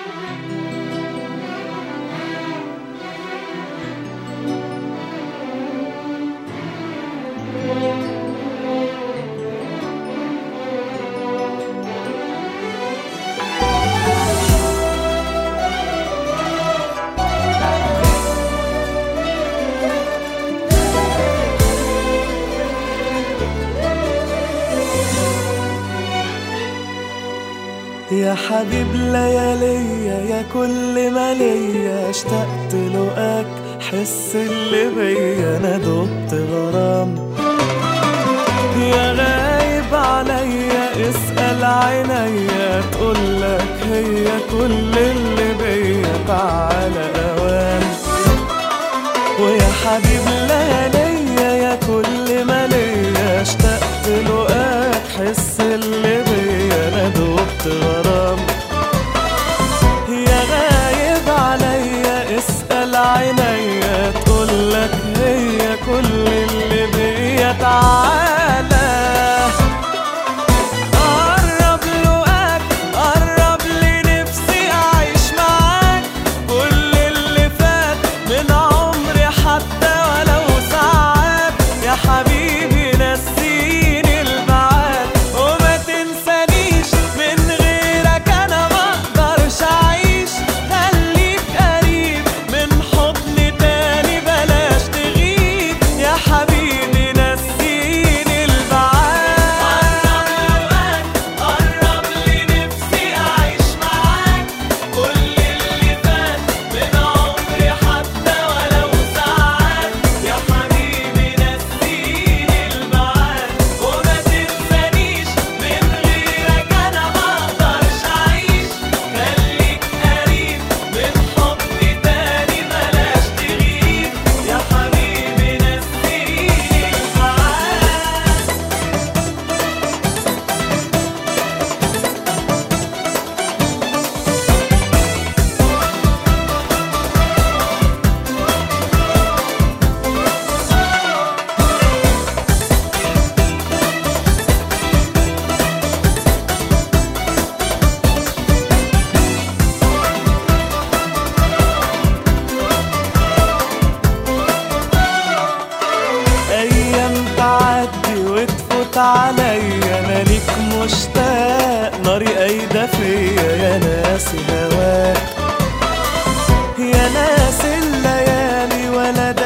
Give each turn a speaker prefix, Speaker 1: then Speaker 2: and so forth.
Speaker 1: يا حبيب لياليا يا كل ما ليا اشتقت لقاك حس اللي بيا انا دقت غرام يا غايب عليا اسأل عينيا تقولك هي كل اللي بيا تعالى اوام ويا حبيب لياليا يا كل ما ليا اشتقت لقاك حس اللي بيا انا دقت غرام يا غايب عليا اسأل عينيا تقولك هي كل اللي بيا تعالى قرب لقاك قرب لي نفسي اعيش معاك كل اللي فات من عمري حتى ولو ساعات يا حبيبي نسيني البعاد وما تنسانيش من غيرك انا ما اقدرش اعيش خليك قريب من حضن تاني بلاش تغيب يا حبيبي نسيني البعاد قرب لي نفسي اعيش معاك كل اللي فات من عمري حتى ولو ساعات يا حبيبي نسيني البعاد وما تنسانيش من غيرك انا ما اقدرش اعيش خليك قريب من حضن تاني بلاش تغيب يا حبيبي نسيني البعاد ايام تعدي وتفوت عليا انا ليك مشتاق ناري قايده فيا يا ناسي هواك يا ناس الليالي ولا